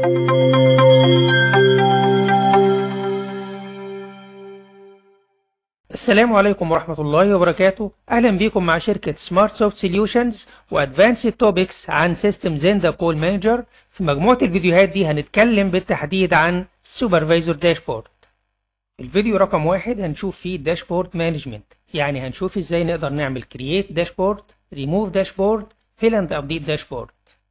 السلام عليكم ورحمة الله وبركاته أهلا بكم مع شركة سمارت سوفت سوليوشنز وأدفانسد توبكس عن سيستم زندا كول مانجر في مجموعة الفيديوهات دي هنتكلم بالتحديد عن سوبرفايزر داشبورد الفيديو رقم واحد هنشوف فيه داشبورد مانجمنت يعني هنشوف ازاي نقدر نعمل كرييت داشبورد ريموف داشبورد فيل اند ابديت داشبورد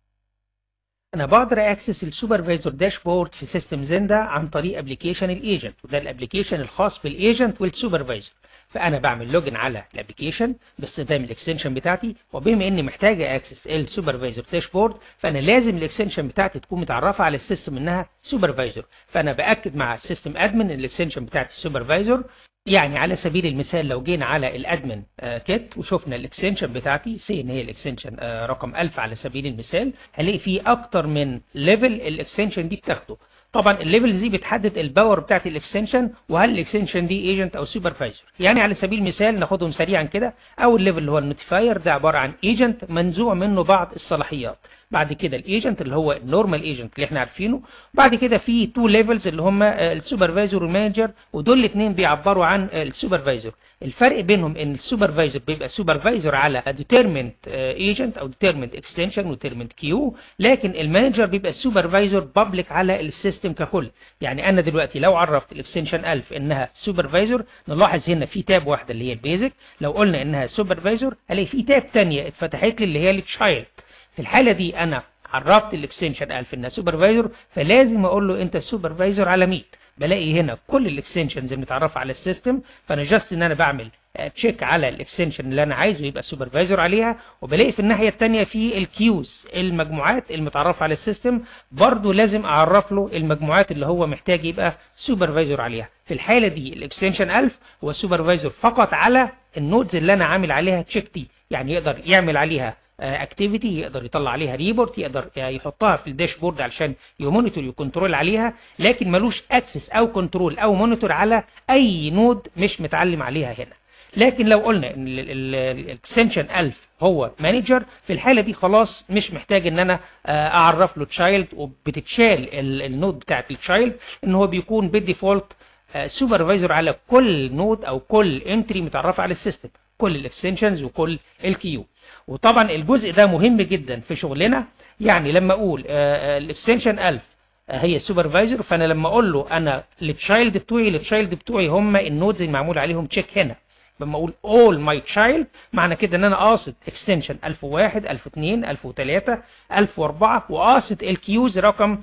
انا بقدر اكسس السوبرفايزر داشبورد في سيستم زندا عن طريق ابلكيشن الايجنت وده الابلكيشن الخاص بالايجنت والسوبرفايزر فانا بعمل لوجن على الابلكيشن باستخدام الاكستنشن بتاعتي وبما اني محتاج اكسس السوبرفايزر داشبورد فانا لازم الاكستنشن بتاعتي تكون متعرفه على السيستم انها سوبرفايزر فانا باكد مع السيستم ادمن الاكستنشن بتاعتي سوبرفايزر يعني على سبيل المثال لو جينا على الادمن كيت وشفنا الاكستنشن بتاعتي سي ان هي الاكستنشن رقم 1000 على سبيل المثال هلاقي فيه اكتر من ليفل الاكستنشن دي بتاخده طبعا الليفلز دي بتحدد الباور بتاعت الاكستنشن وهل الاكستنشن دي ايجنت او سوبرفايزر يعني على سبيل المثال ناخدهم سريعا كده اول ليفل اللي هو النوتيفاير ده عباره عن ايجنت منزوع منه بعض الصلاحيات بعد كده الايجنت اللي هو النورمال ايجنت اللي احنا عارفينه بعد كده في تو ليفلز اللي هم السوبرفايزر والمانجر ودول الاثنين بيعبروا عن السوبرفايزر الفرق بينهم ان السوبرفايزر بيبقى سوبرفايزر على ديترمنت ايجنت او ديترمنت اكستنشن وديترمنت كيو لكن المانجر بيبقى سوبرفايزر بابليك على السيستم ككل يعني انا دلوقتي لو عرفت الاكستنشن 1000 انها سوبرفايزر نلاحظ هنا في تاب واحده اللي هي البيزك لو قلنا انها سوبرفايزر الاقي في تاب ثانيه اتفتحت لي اللي هي التشايلد في الحاله دي انا عرفت الاكستنشن 1000 انها سوبرفايزر فلازم اقول له انت سوبرفايزر على مين بلاقي هنا كل الاكستنشنز المتعرفه على السيستم فانا جاست ان انا بعمل تشيك على الاكستنشن اللي انا عايزه يبقى سوبرفايزر عليها وبلاقي في الناحيه الثانيه في الكيوز المجموعات المتعرفه على السيستم برضو لازم اعرف له المجموعات اللي هو محتاج يبقى سوبرفايزر عليها في الحاله دي الاكستنشن 1000 هو سوبرفايزر فقط على النودز اللي انا عامل عليها تشيك دي يعني يقدر يعمل عليها اكتيفيتي يقدر يطلع عليها ريبورت يقدر يحطها في الداشبورد علشان يمونيتور يكنترول عليها لكن ملوش اكسس او كنترول او مونيتور على اي نود مش متعلم عليها هنا لكن لو قلنا ان الاكستنشن 1000 هو مانجر في الحاله دي خلاص مش محتاج ان انا اعرف له تشايلد وبتتشال النود بتاعت التشايلد ان هو بيكون بالديفولت سوبرفايزر على كل نود او كل انتري متعرفه على السيستم كل الاكستنشنز وكل الكيو وطبعا الجزء ده مهم جدا في شغلنا يعني لما اقول الاكستنشن 1000 هي سوبرفايزر فانا لما اقول له انا التشايلد بتوعي التشايلد بتوعي هم النودز اللي معمول عليهم تشيك هنا لما اقول all my child معنى كده ان انا قاصد اكستنشن 1001 1002 1003 1004 وقاصد الكيوز رقم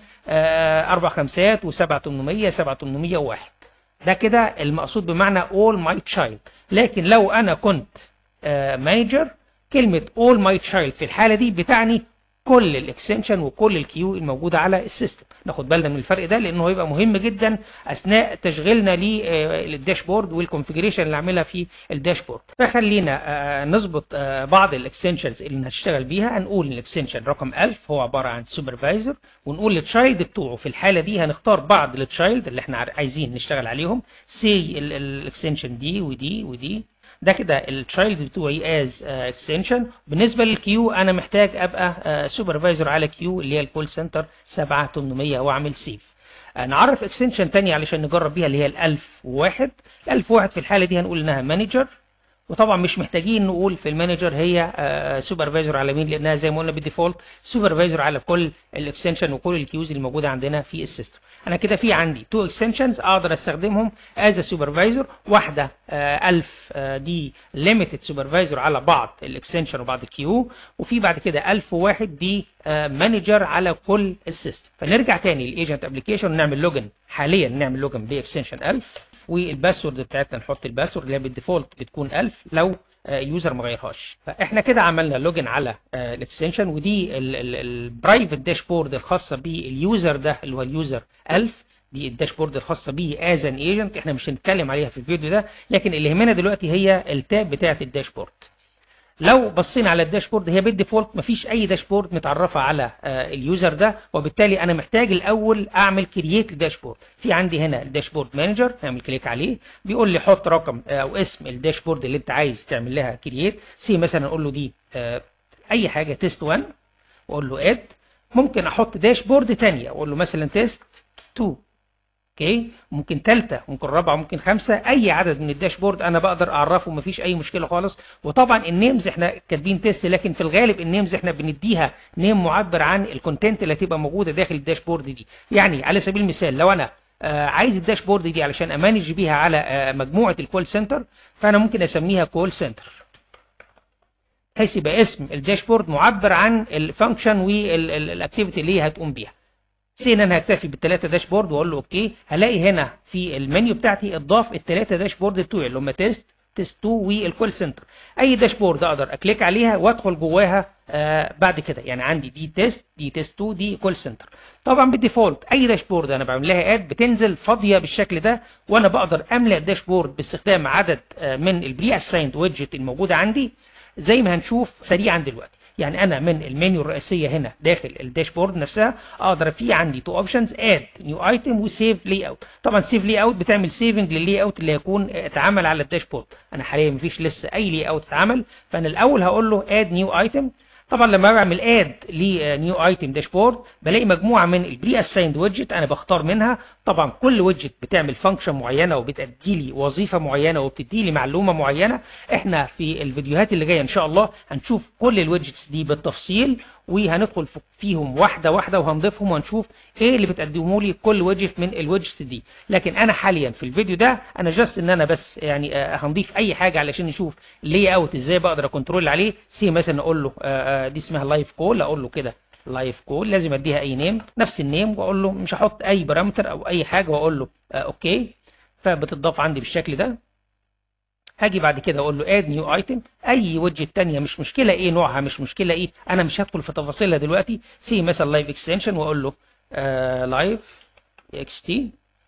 4 خمسات و7800 7801 ده كده المقصود بمعنى all my child لكن لو انا كنت مانجر كلمة all my child في الحالة دي بتعني كل الاكستنشن وكل الكيو الموجودة على السيستم ناخد بالنا من الفرق ده لانه هيبقى مهم جدا اثناء تشغيلنا للداشبورد والكونفيجريشن اللي عاملها في الداشبورد فخلينا نظبط بعض الاكستنشنز اللي هنشتغل بيها هنقول الاكستنشن رقم 1000 هو عبارة عن سوبرفايزر ونقول التشايلد بتوعه في الحالة دي هنختار بعض التشايلد اللي احنا عايزين نشتغل عليهم سي الاكستنشن دي ودي ودي ده كده التشايلد بتوعي از اكستنشن بالنسبه للكيو انا محتاج ابقى سوبرفايزر على كيو اللي هي الكول سنتر 7800 واعمل سيف نعرف اكستنشن تاني علشان نجرب بيها اللي هي ال 1001 ال 1001 في الحاله دي هنقول انها مانجر وطبعا مش محتاجين نقول في المانجر هي سوبرفايزر على مين لانها زي ما قلنا بالديفولت سوبرفايزر على كل الاكستنشن وكل الكيوز اللي موجوده عندنا في السيستم انا كده في عندي تو اكستنشنز اقدر استخدمهم از سوبرفايزر واحده 1000 دي ليميتد سوبرفايزر على بعض الاكستنشن وبعض الكيو وفي بعد كده 1001 دي مانجر على كل السيستم فنرجع تاني للايجنت ابلكيشن ونعمل لوجن حاليا نعمل لوجن باكستنشن 1000 والباسورد بتاعتنا نحط الباسورد اللي هي بالديفولت بتكون 1000 لو يوزر ما غيرهاش فاحنا كده عملنا لوجن على الاكستنشن ودي البرايفت داشبورد الخاصه باليوزر ده اللي هو اليوزر 1000 دي الداشبورد الخاصه بيه از ان ايجنت احنا مش هنتكلم عليها في الفيديو ده لكن اللي يهمنا دلوقتي هي التاب بتاعه الداشبورد لو بصينا على الداشبورد هي بالديفولت مفيش اي داشبورد متعرفه على اليوزر ده وبالتالي انا محتاج الاول اعمل كرييت لداشبورد في عندي هنا الداشبورد مانجر هعمل كليك عليه بيقول لي حط رقم او اسم الداشبورد اللي انت عايز تعمل لها كرييت سي مثلا اقول له دي اي حاجه تيست 1 واقول له اد ممكن احط داشبورد تانية اقول له مثلا تيست 2 اوكي ممكن ثالثه ممكن رابعه ممكن خمسه اي عدد من الداشبورد انا بقدر اعرفه مفيش اي مشكله خالص وطبعا النيمز احنا كاتبين تيست لكن في الغالب النيمز احنا بنديها نيم معبر عن الكونتنت اللي هتبقى موجوده داخل الداشبورد دي يعني على سبيل المثال لو انا آه عايز الداشبورد دي علشان امانج بيها على آه مجموعه الكول سنتر فانا ممكن اسميها كول سنتر بحيث يبقى اسم الداشبورد معبر عن الفانكشن والاكتيفيتي اللي هي هتقوم بيها سي ان انا هكتفي بالثلاثه داشبورد واقول له اوكي هلاقي هنا في المنيو بتاعتي اضاف الثلاثه داشبورد بتوعي اللي هم تيست تيست 2 والكول سنتر اي داشبورد اقدر اكليك عليها وادخل جواها آه بعد كده يعني عندي دي تيست دي تيست 2 دي كول سنتر طبعا بالديفولت اي داشبورد انا بعمل لها اد بتنزل فاضيه بالشكل ده وانا بقدر املى الداشبورد باستخدام عدد آه من البري اسايند ويدجت الموجوده عندي زي ما هنشوف سريعا دلوقتي يعني انا من المنيو الرئيسيه هنا داخل الداشبورد نفسها اقدر في عندي تو اوبشنز اد نيو ايتم وسيف لاي اوت طبعا سيف لاي اوت بتعمل سيفنج لللاي اوت اللي هيكون اتعمل على الداشبورد انا حاليا مفيش لسه اي لاي اوت اتعمل فانا الاول هقول له اد نيو ايتم طبعا لما بعمل اد لنيو ايتم داشبورد بلاقي مجموعه من البري اسايند ويدجت انا بختار منها طبعا كل ويدجت بتعمل فانكشن معينه وبتدي لي وظيفه معينه وبتدي لي معلومه معينه احنا في الفيديوهات اللي جايه ان شاء الله هنشوف كل الويدجتس دي بالتفصيل وهندخل فيهم واحده واحده وهنضيفهم وهنشوف ايه اللي بتقدمه لي كل ويدجت من الويدجتس دي لكن انا حاليا في الفيديو ده انا جاست ان انا بس يعني هنضيف اي حاجه علشان نشوف اللي اوت ازاي بقدر اكنترول عليه سي مثلا اقول له دي اسمها لايف كول اقول له كده لايف كول لازم اديها اي نيم نفس النيم واقول له مش هحط اي بارامتر او اي حاجه واقول له اوكي فبتضاف عندي بالشكل ده هاجي بعد كده اقول له اد نيو ايتم اي ويدجت ثانيه مش مشكله ايه نوعها مش مشكله ايه انا مش هدخل في تفاصيلها دلوقتي سي مثلا لايف اكستنشن واقول له لايف اكس تي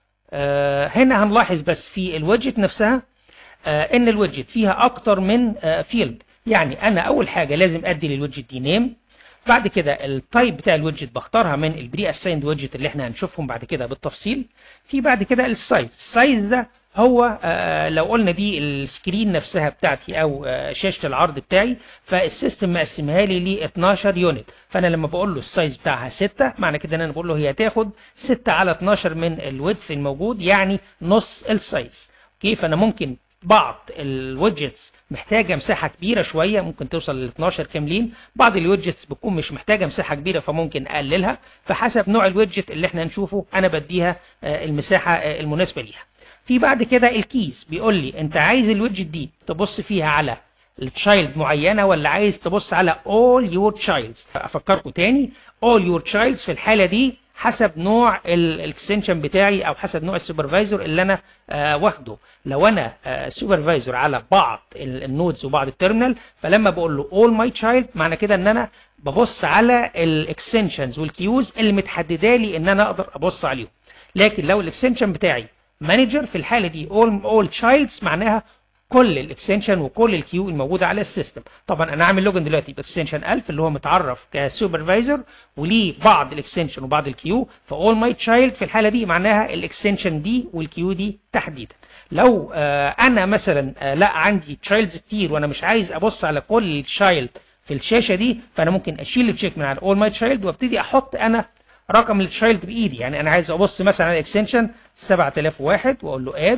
هنا هنلاحظ بس في الويدجت نفسها آه ان الويدجت فيها اكتر من آه فيلد يعني انا اول حاجه لازم ادي للويدجت دي نيم بعد كده التايب بتاع الويدجت بختارها من البري اسايند ويدجت اللي احنا هنشوفهم بعد كده بالتفصيل في بعد كده السايز السايز ده هو آه لو قلنا دي السكرين نفسها بتاعتي او آه شاشه العرض بتاعي فالسيستم مقسمها لي ل 12 يونت فانا لما بقول له السايز بتاعها 6 معنى كده ان انا بقول له هي هتاخد 6 على 12 من الويدث الموجود يعني نص السايز اوكي فانا ممكن بعض الويدجتس محتاجه مساحه كبيره شويه ممكن توصل ل 12 كاملين بعض الويدجتس بتكون مش محتاجه مساحه كبيره فممكن اقللها فحسب نوع الويدجت اللي احنا نشوفه انا بديها المساحه المناسبه ليها في بعد كده الكيز بيقول لي انت عايز الويدجت دي تبص فيها على التشايلد معينه ولا عايز تبص على all your childs افكركم تاني all your childs في الحاله دي حسب نوع الاكستنشن بتاعي او حسب نوع السوبرفايزر اللي انا آه واخده لو انا آه سوبرفايزر على بعض النودز وبعض التيرمينال فلما بقول له all my child معنى كده ان انا ببص على الاكستنشنز والكيوز اللي متحدده لي ان انا اقدر ابص عليهم لكن لو الاكستنشن بتاعي مانجر في الحاله دي all all childs معناها كل الاكستنشن وكل الكيو الموجوده على السيستم طبعا انا عامل لوجن دلوقتي باكستنشن 1000 اللي هو متعرف كسوبرفايزر وليه بعض الاكستنشن وبعض الكيو فاول ماي تشايلد في الحاله دي معناها الاكستنشن دي والكيو دي تحديدا لو آه انا مثلا آه لا عندي تشايلدز كتير وانا مش عايز ابص على كل تشايلد في الشاشه دي فانا ممكن اشيل التشيك من على اول ماي تشايلد وابتدي احط انا رقم التشايلد بايدي يعني انا عايز ابص مثلا على الاكستنشن 7001 واقول له اد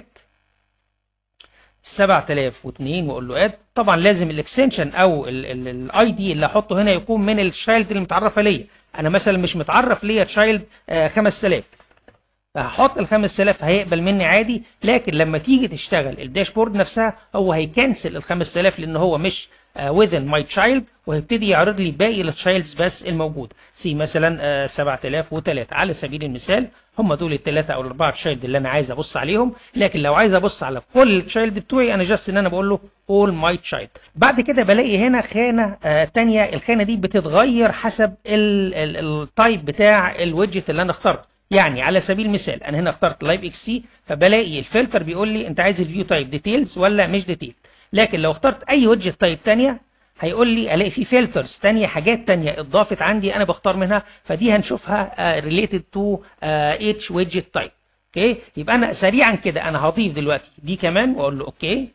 7002 واقول له اد طبعا لازم الاكستنشن او الاي دي اللي احطه هنا يكون من التشايلد اللي متعرفه ليا انا مثلا مش متعرف ليا تشايلد 5000 فهحط ال 5000 هيقبل مني عادي لكن لما تيجي تشتغل الداشبورد نفسها هو هيكنسل ال 5000 لان هو مش within my child وهيبتدي يعرض لي باقي التشايلدز بس الموجوده سي مثلا 7003 على سبيل المثال هم دول الثلاثه او الاربعه تشايلد اللي انا عايز ابص عليهم لكن لو عايز ابص على كل التشايلد بتوعي انا جاست ان انا بقول له all my child بعد كده بلاقي هنا خانه آه تانية الخانه دي بتتغير حسب التايب بتاع الويدجت اللي انا اخترته يعني على سبيل المثال انا هنا اخترت لايف اكس سي فبلاقي الفلتر بيقول لي انت عايز الفيو تايب ديتيلز ولا مش ديتيل لكن لو اخترت اي ويدجت تايب ثانيه هيقول لي الاقي في فلترز ثانيه حاجات ثانيه اتضافت عندي انا بختار منها فدي هنشوفها ريليتد تو اتش ويدجت تايب اوكي يبقى انا سريعا كده انا هضيف دلوقتي دي كمان واقول له اوكي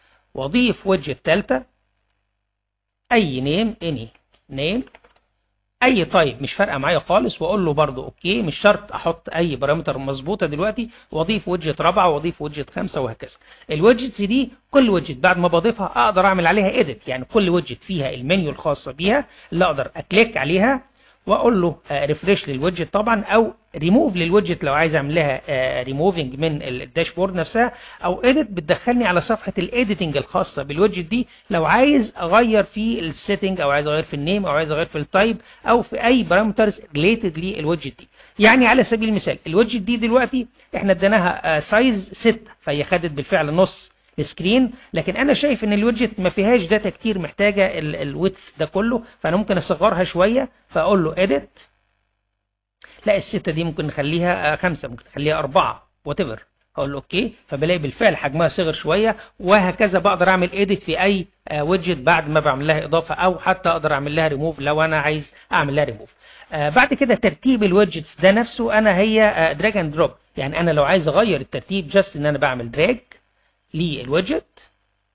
واضيف ويدجت ثالثه اي نيم اني نيم اي تايب مش فارقه معايا خالص واقول له برده اوكي مش شرط احط اي بارامتر مظبوطه دلوقتي واضيف ويدجت رابعه واضيف ويدجت خمسه وهكذا الويدجتس دي كل ويدجت بعد ما بضيفها اقدر اعمل عليها اديت يعني كل ويدجت فيها المنيو الخاصه بيها اللي اقدر اكليك عليها واقول له ريفريش للويدجت طبعا او ريموف للويدجت لو عايز اعمل لها ريموفنج من الداشبورد نفسها او اديت بتدخلني على صفحه الايديتنج الخاصه بالويدجت دي لو عايز اغير في السيتنج او عايز اغير في النيم او عايز اغير في التايب او في اي بارامترز ريليتد للويدجت دي يعني على سبيل المثال الويدجت دي دلوقتي احنا اديناها سايز 6 فهي خدت بالفعل نص السكرين لكن انا شايف ان الويدجت ما فيهاش داتا كتير محتاجه الويدث ده كله فانا ممكن اصغرها شويه فاقول له اديت لا الستة دي ممكن نخليها خمسة ممكن نخليها أربعة وات ايفر اقول له اوكي فبلاقي بالفعل حجمها صغر شويه وهكذا بقدر اعمل ايديت في اي ويدجت بعد ما بعمل لها اضافه او حتى اقدر اعمل لها ريموف لو انا عايز اعمل لها ريموف آه بعد كده ترتيب الويدجتس ده نفسه انا هي دراج اند دروب يعني انا لو عايز اغير الترتيب جاست ان انا بعمل دراج للويدجت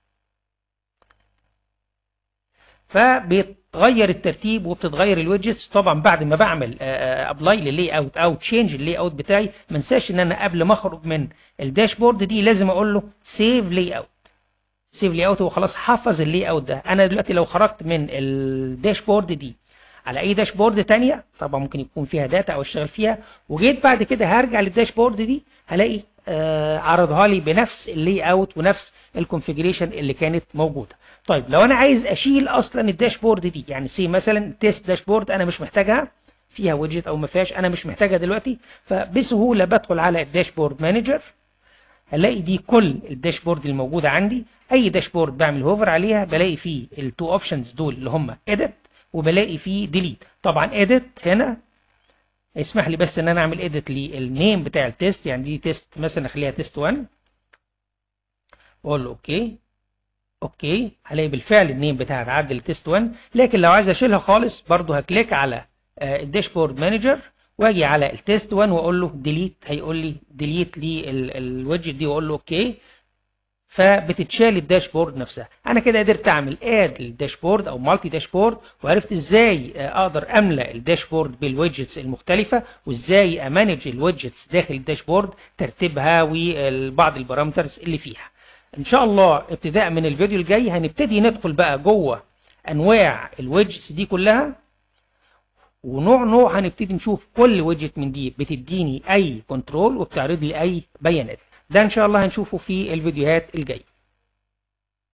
فبيتغير الترتيب وبتتغير الويدجتس طبعا بعد ما بعمل ابلاي لللاي اوت او تشينج اللاي اوت بتاعي ما انساش ان انا قبل ما اخرج من الداشبورد دي لازم اقول له سيف لاي اوت سيف لاي اوت هو خلاص حفظ اللاي اوت ده انا دلوقتي لو خرجت من الداشبورد دي على اي داشبورد تانية طبعا ممكن يكون فيها داتا او اشتغل فيها وجيت بعد كده هرجع للداشبورد دي هلاقي آه عرضها لي بنفس اللاي اوت ونفس الكونفيجريشن اللي كانت موجوده طيب لو انا عايز اشيل اصلا الداشبورد دي يعني سي مثلا تيست داشبورد انا مش محتاجها فيها ويدجت او ما فيهاش انا مش محتاجها دلوقتي فبسهوله بدخل على الداشبورد مانجر هلاقي دي كل الداشبورد الموجوده عندي اي داشبورد بعمل هوفر عليها بلاقي فيه التو اوبشنز دول اللي هم اديت وبلاقي فيه ديليت طبعا اديت هنا يسمح لي بس ان انا اعمل اديت للنيم بتاع التيست يعني دي تيست مثلا اخليها تيست 1 واقول له اوكي اوكي هلاقي بالفعل النيم بتاعها اتعدل لتيست 1 لكن لو عايز اشيلها خالص برضو هكليك على الداشبورد مانجر واجي على التيست 1 واقول له ديليت هيقول لي ديليت لي الويدجت دي واقول له اوكي فبتتشال الداشبورد نفسها انا كده قدرت اعمل اد للداشبورد او مالتي داشبورد وعرفت ازاي اقدر املى الداشبورد بالويدجتس المختلفه وازاي امانج الويدجتس داخل الداشبورد ترتيبها وبعض البارامترز اللي فيها ان شاء الله ابتداء من الفيديو الجاي هنبتدي ندخل بقى جوه انواع الويدجتس دي كلها ونوع نوع هنبتدي نشوف كل ويدجت من دي بتديني اي كنترول وبتعرض لي اي بيانات ده ان شاء الله هنشوفه في الفيديوهات الجايه